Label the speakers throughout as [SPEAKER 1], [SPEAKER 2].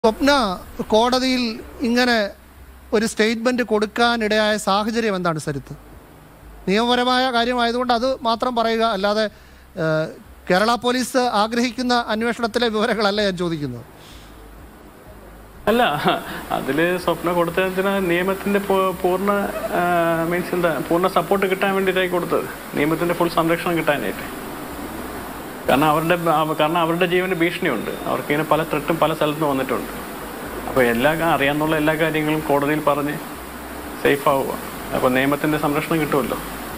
[SPEAKER 1] സ്വപ്ന കോടതിയിൽ ഇങ്ങനെ ഒരു സ്റ്റേറ്റ്മെന്റ് കൊടുക്കാനിടയായ സാഹചര്യം എന്താണ് സരിത്ത് നിയമപരമായ കാര്യമായതുകൊണ്ട് അത് മാത്രം പറയുക അല്ലാതെ ഏഹ്, കേരള പോലീസ് ആഗ്രഹിക്കുന്ന അന്വേഷണത്തിലെ വിവരങ്ങളല്ല ഞാൻ ചോദിക്കുന്നത്
[SPEAKER 2] അല്ല അതില് സ്വപ്ന കൊടുത്തതിന് നിയമത്തിന്റെ പൂ- പൂർണ്ണ മീൻസ് എന്താ പൂർണ്ണ സപ്പോർട്ട് കിട്ടാൻ വേണ്ടിയിട്ടായി കൊടുത്തത് നിയമത്തിന്റെ ഫുൾ സംരക്ഷണം കിട്ടാനായിട്ട് കാരണം അവരുടെ അവ- കാരണം അവരുടെ ജീവന് ഭീഷണിയുണ്ട് അവർക്ക് ഇങ്ങനെ പല ത്രെട്ടും പല സ്ഥലത്തും വന്നിട്ടുണ്ട് അപ്പോൾ എല്ലാ കാ- അറിയാന്നുള്ള എല്ലാ കാര്യങ്ങളും കോടതിയിൽ പറഞ്ഞ് സേഫ് ആവുക അപ്പോൾ നിയമത്തിന്റെ സംരക്ഷണം കിട്ടുമല്ലോ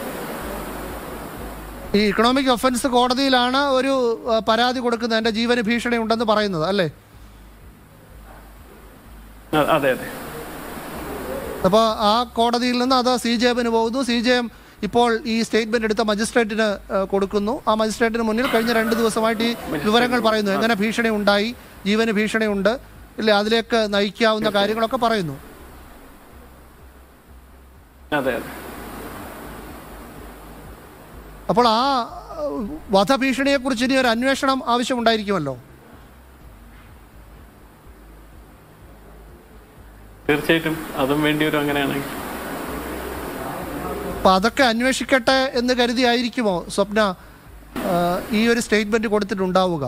[SPEAKER 1] ഈ ഇക്കണോമിക് ഒഫൻസ് കോടതിയിലാണ് ഒരു ഏഹ്, പരാതി കൊടുക്കുന്നത് എൻ്റെ ജീവന് ഭീഷണി ഉണ്ടെന്ന് പറയുന്നത് അല്ലേ
[SPEAKER 2] അ- അതെ അതെ
[SPEAKER 1] അപ്പോൾ ആ കോടതിയിൽ നിന്ന് അത് സി ജെ എമ്മിന് പോകുന്നു സി ജെ എം ഇപ്പോൾ ഈ സ്റ്റേറ്റ്മെന്റ് എടുത്ത മജിസ്ട്രേറ്റിന് ഏഹ്, കൊടുക്കുന്നു ആ മജിസ്ട്രേറ്റിന് മുന്നിൽ കഴിഞ്ഞ രണ്ട് ദിവസമായിട്ട് ഈ വിവരങ്ങൾ പറയുന്നു എങ്ങനെ ഭീഷണി ഉണ്ടായി ജീവന് ഭീഷണിയുണ്ട് ഇല്ല അതിലേക്ക് നയിക്കാവുന്ന കാര്യങ്ങളൊക്കെ പറയുന്നു
[SPEAKER 2] അതെ അതെ
[SPEAKER 1] അപ്പോൾ ആ ഏഹ്, വധഭീഷണിയെക്കുറിച്ച് ഇനി ഒരു അന്വേഷണം ആവശ്യമുണ്ടായിരിക്കുമല്ലോ
[SPEAKER 2] തീർച്ചയായിട്ടും അതും വേണ്ടി വരും അങ്ങനെയാണെങ്കിൽ
[SPEAKER 1] അപ്പം അതൊക്കെ അന്വേഷിക്കട്ടെ എന്ന് കരുതിയായിരിക്കുമോ സ്വപ്ന ഏഹ്, ഈ ഒരു സ്റ്റേറ്റ്മെന്റ് കൊടുത്തിട്ടുണ്ടാവുക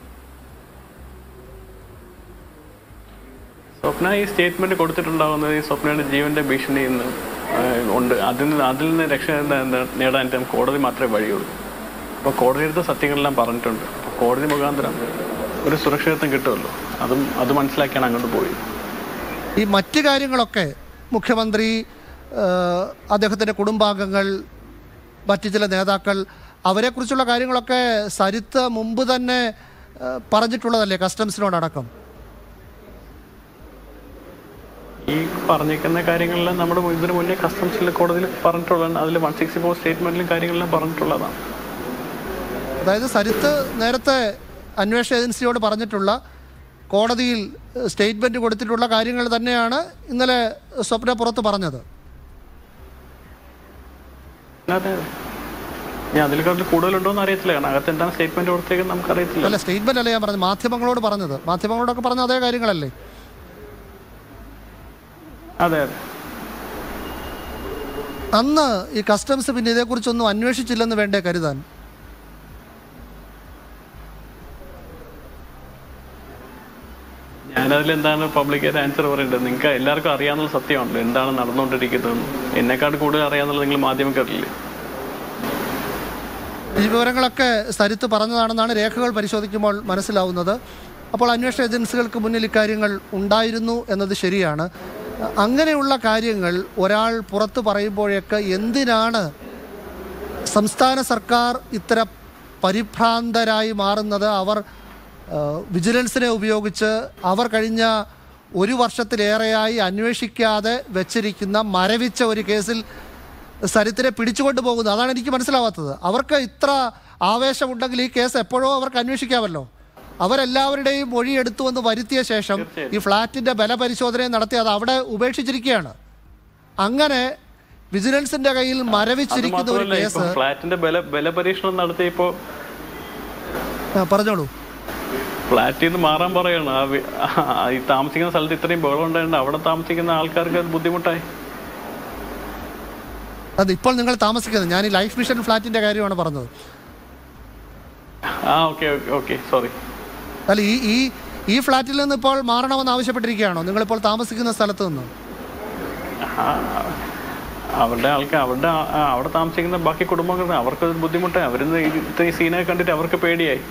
[SPEAKER 2] സ്വപ്ന ഈ സ്റ്റേറ്റ്മെന്റ് കൊടുത്തിട്ടുണ്ടാവുന്നത് ഈ സ്വപ്നയുടെ ജീവന്റെ ഭീഷണി ഇന്ന് ഉണ്ട് അതിൽ നിന്ന് അതിൽ നിന്ന് രക്ഷ എന്താ- എന്താ നേടാനായിട്ട് നമുക്ക് കോടതി മാത്രമേ വഴിയുള്ളൂ അപ്പോൾ കോടതിയെടുത്ത സത്യങ്ങളെല്ലാം പറഞ്ഞിട്ടുണ്ട് അപ്പോൾ കോടതി മുഖാന്തരം ഒരു സുരക്ഷിതത്വം കിട്ടുമല്ലോ അതും അത് മനസ്സിലാക്കിയാണ് അങ്ങോട്ട് പോയത്
[SPEAKER 1] ഈ മറ്റ് കാര്യങ്ങളൊക്കെ മുഖ്യമന്ത്രി ഏഹ്, അദ്ദേഹത്തിൻ്റെ കുടുംബാംഗങ്ങൾ മറ്റ് ചില നേതാക്കൾ അവരെക്കുറിച്ചുള്ള കാര്യങ്ങളൊക്കെ സരിത്ത് മുമ്പ് തന്നെ ഏഹ്, പറഞ്ഞിട്ടുള്ളതല്ലേ കസ്റ്റംസിനോടടക്കം
[SPEAKER 2] ഈ പറഞ്ഞിരിക്കുന്ന കാര്യങ്ങളെല്ലാം നമ്മുടെ ഇതിന് മുന്നേ കസ്റ്റംസിൽ കോടതിയിൽ പറഞ്ഞിട്ടുള്ളതാണ് അതിൽ വൺ സിക്സ്റ്റി ഫോർ സ്റ്റേറ്റ്മെന്റിലും കാര്യങ്ങളെല്ലാം പറഞ്ഞിട്ടുള്ളതാണ്
[SPEAKER 1] അതായത് സരിത്ത് നേരത്തെ അന്വേഷണ ഏജൻസിയോട് പറഞ്ഞിട്ടുള്ള കോടതിയിൽ സ്റ്റേറ്റ്മെന്റ് കൊടുത്തിട്ടുള്ള കാര്യങ്ങൾ തന്നെയാണ് ഇന്നലെ സ്വപ്ന പുറത്ത് പറഞ്ഞത്
[SPEAKER 2] അതെ ഞാൻ അതിൽ കൂടുതലുണ്ടോ എന്ന് അറിയത്തില്ല കാരണം അകത്ത് എന്താണ് സ്റ്റേറ്റ്മെന്റ് കൊടുത്തേക്കുന്നത് നമുക്കറിയത്തില്ല
[SPEAKER 1] അല്ല സ്റ്റേറ്റ്മെന്റ് അല്ല ഞാൻ പറഞ്ഞത് മാധ്യമങ്ങളോട് പറഞ്ഞത് മാധ്യമങ്ങളോടൊക്കെ പറഞ്ഞ അതേ കാര്യങ്ങളല്ലേ
[SPEAKER 2] അതെ അതെ
[SPEAKER 1] അന്ന് ഈ കസ്റ്റംസ് പിന്നെ ഇതേക്കുറിച്ചൊന്നും അന്വേഷിച്ചില്ലെന്ന് വേണ്ടേ കരുതാൻ
[SPEAKER 2] ഞാനതിൽ എന്താണ് പബ്ലിക്കായിട്ട് ആൻസർ പറയേണ്ടത് നിങ്ങൾക്ക് എല്ലാവർക്കും അറിയാവുന്ന സത്യമാണല്ലോ എന്താണ് നടന്നുകൊണ്ടിരിക്കുന്നതെന്ന് എന്നെക്കാട് കൂടുതൽ അറിയാവുന്നത് നിങ്ങൾ മാധ്യമക്കാരില്ലേ
[SPEAKER 1] ഈ വിവരങ്ങളൊക്കെ സരിത്ത് പറഞ്ഞതാണെന്നാണ് രേഖകൾ പരിശോധിക്കുമ്പോൾ മനസ്സിലാവുന്നത് അപ്പോൾ അന്വേഷണ ഏജൻസികൾക്ക് മുന്നിൽ ഇക്കാര്യങ്ങൾ ഉണ്ടായിരുന്നു എന്നത് ശരിയാണ് അങ്ങനെയുള്ള കാര്യങ്ങൾ ഒരാൾ പുറത്ത് പറയുമ്പോഴൊക്കെ എന്തിനാണ് സംസ്ഥാന സർക്കാർ ഇത്തരം പരിഭ്രാന്തരായി മാറുന്നത് അവർ ആ, വിജിലൻസിനെ ഉപയോഗിച്ച് അവർ കഴിഞ്ഞ ഒരു വർഷത്തിലേറെയായി അന്വേഷിക്കാതെ വെച്ചിരിക്കുന്ന മരവിച്ച ഒരു കേസിൽ സരിത്തിനെ പിടിച്ചുകൊണ്ട് പോകുന്നത് അതാണ് എനിക്ക് മനസ്സിലാവാത്തത് അവർക്ക് ഇത്ര ആവേശമുണ്ടെങ്കിൽ ഈ കേസ് എപ്പോഴോ അവർക്ക് അന്വേഷിക്കാമല്ലോ അവരെല്ലാവരുടെയും മൊഴി എടുത്തു വന്ന് വരുത്തിയ ശേഷം ഈ ഫ്ളാറ്റിന്റെ ബലപരിശോധനയും നടത്തി അത് അവിടെ ഉപേക്ഷിച്ചിരിക്കുകയാണ് അങ്ങനെ വിജിലൻസിന്റെ കയ്യിൽ
[SPEAKER 2] അത്
[SPEAKER 1] മരവിച്ചിരിക്കുന്ന ഒരു
[SPEAKER 2] മാത്രമല്ല ഇപ്പൊ
[SPEAKER 1] കേസ്
[SPEAKER 2] ഫ്ലാറ്റിന്റെ ബല ബലപരീക്ഷണം നടത്തിയപ്പോ
[SPEAKER 1] ആ, പറഞ്ഞോളൂ
[SPEAKER 2] ഫ്ലാറ്റിൽ നിന്ന് മാറാൻ പറയണം ആ വി- ആ ഈ താമസിക്കുന്ന സ്ഥലത്ത് ഇത്രയും ബഹളം ഉണ്ടായിട്ട് അവിടെ താമസിക്കുന്ന ആൾക്കാർക്ക് അത് ബുദ്ധിമുട്ടായി
[SPEAKER 1] അത് ഇപ്പോൾ നിങ്ങൾ താമസിക്കുന്നത് ഞാൻ ഈ ലൈഫ് മിഷൻ ഫ്ലാറ്റിന്റെ കാര്യമാണ് പറഞ്ഞത്
[SPEAKER 2] ആ ഓക്കെ ഓക്കെ ഓക്കെ സോറി
[SPEAKER 1] അല്ല ഈ ഈ ഈ ഫ്ലാറ്റിൽ നിന്ന് ഇപ്പോൾ മാറണമെന്ന് ആവശ്യപ്പെട്ടിരിക്കുകയാണോ നിങ്ങളിപ്പോൾ താമസിക്കുന്ന സ്ഥലത്ത് നിന്ന്
[SPEAKER 2] അവരുടെ ആൾക്കാർ അവരുടെ ആ- ആ അവിടെ താമസിക്കുന്ന ബാക്കി കുടുംബങ്ങൾക്ക് അവർക്ക് അത് ബുദ്ധിമുട്ടായി അവരിന്ന് ഇത് ഇത്രയും സീനൊക്കെ കണ്ടിട്ട് അവർക്ക് പേടിയായി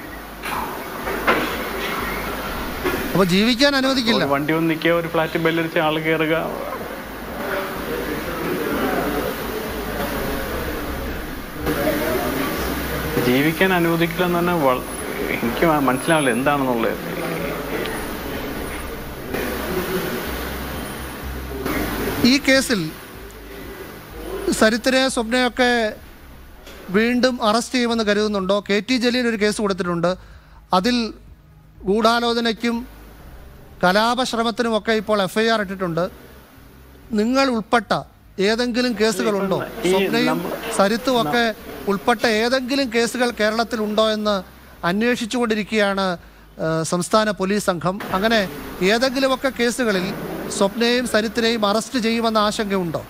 [SPEAKER 1] അപ്പോൾ ജീവിക്കാൻ അനുവദിക്കില്ല
[SPEAKER 2] ഒരു വണ്ടി ഒന്ന് നിൽക്കുക ഒരു ഫ്ലാറ്റ് ബെല്ലടിച്ച് ആൾ കയറുക ജീവിക്കാൻ അനുവദിക്കില്ല എന്ന് തന്നെ വള- എനിക്ക് മനസ്സിലാവില്ല എന്താണെന്നുള്ളത്
[SPEAKER 1] ഈ കേസിൽ സരിത്തിനെ സ്വപ്നയൊക്കെ വീണ്ടും അറസ്റ്റ് ചെയ്യുമെന്ന് കരുതുന്നുണ്ടോ കെ ടി ജലീൽ ഒരു കേസ് കൊടുത്തിട്ടുണ്ട് അതിൽ ഗൂഢാലോചനയ്ക്കും കലാപശ്രമത്തിനുമൊക്കെ ഇപ്പോൾ എഫ് ഐ ആർ ഇട്ടിട്ടുണ്ട് നിങ്ങൾ ഉൾപ്പെട്ട ഏതെങ്കിലും കേസുകളുണ്ടോ
[SPEAKER 2] ഈ
[SPEAKER 1] സ്വപ്നയും
[SPEAKER 2] നമ്മ-
[SPEAKER 1] സരിത്തും ഒക്കെ ഉൾപ്പെട്ട ഏതെങ്കിലും കേസുകൾ കേരളത്തിൽ ഉണ്ടോ എന്ന് അന്വേഷിച്ചുകൊണ്ടിരിക്കുകയാണ് ഏഹ്, സംസ്ഥാന പോലീസ് സംഘം അങ്ങനെ ഏതെങ്കിലുമൊക്കെ കേസുകളിൽ സ്വപ്നയെയും സരിത്തിനെയും അറസ്റ്റ് ചെയ്യുമെന്ന ആശങ്കയുണ്ടോ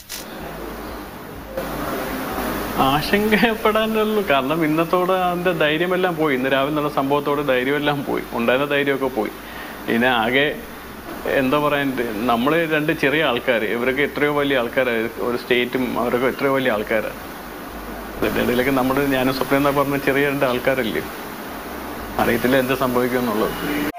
[SPEAKER 2] ആശങ്കപ്പെടാനുള്ളൂ കാരണം ഇന്നത്തോടെ അതിന്റെ ധൈര്യമെല്ലാം പോയി ഇന്ന് രാവിലെ നടന്ന സംഭവത്തോടെ ധൈര്യമെല്ലാം പോയി ഉണ്ടായിരുന്ന ധൈര്യമൊക്കെ പോയി ഇനി ആകെ എന്താ പറയാൻ നമ്മൾ രണ്ട് ചെറിയ ആൾക്കാർ ഇവരൊക്കെ എത്രയോ വലിയ ആൾക്കാരാണ് ഒരു സ്റ്റേറ്റും അവരൊക്കെ എത്രയോ വലിയ ആൾക്കാരാണ് ഇതിൻ്റെ ഇടയിലൊക്കെ നമ്മൾ ഞാനും സ്വപ്നം എന്നാ പറഞ്ഞ ചെറിയ രണ്ട് ആൾക്കാരല്ലേ അറിയത്തില്ല എന്ത് സംഭവിക്കുമെന്നുള്ളത്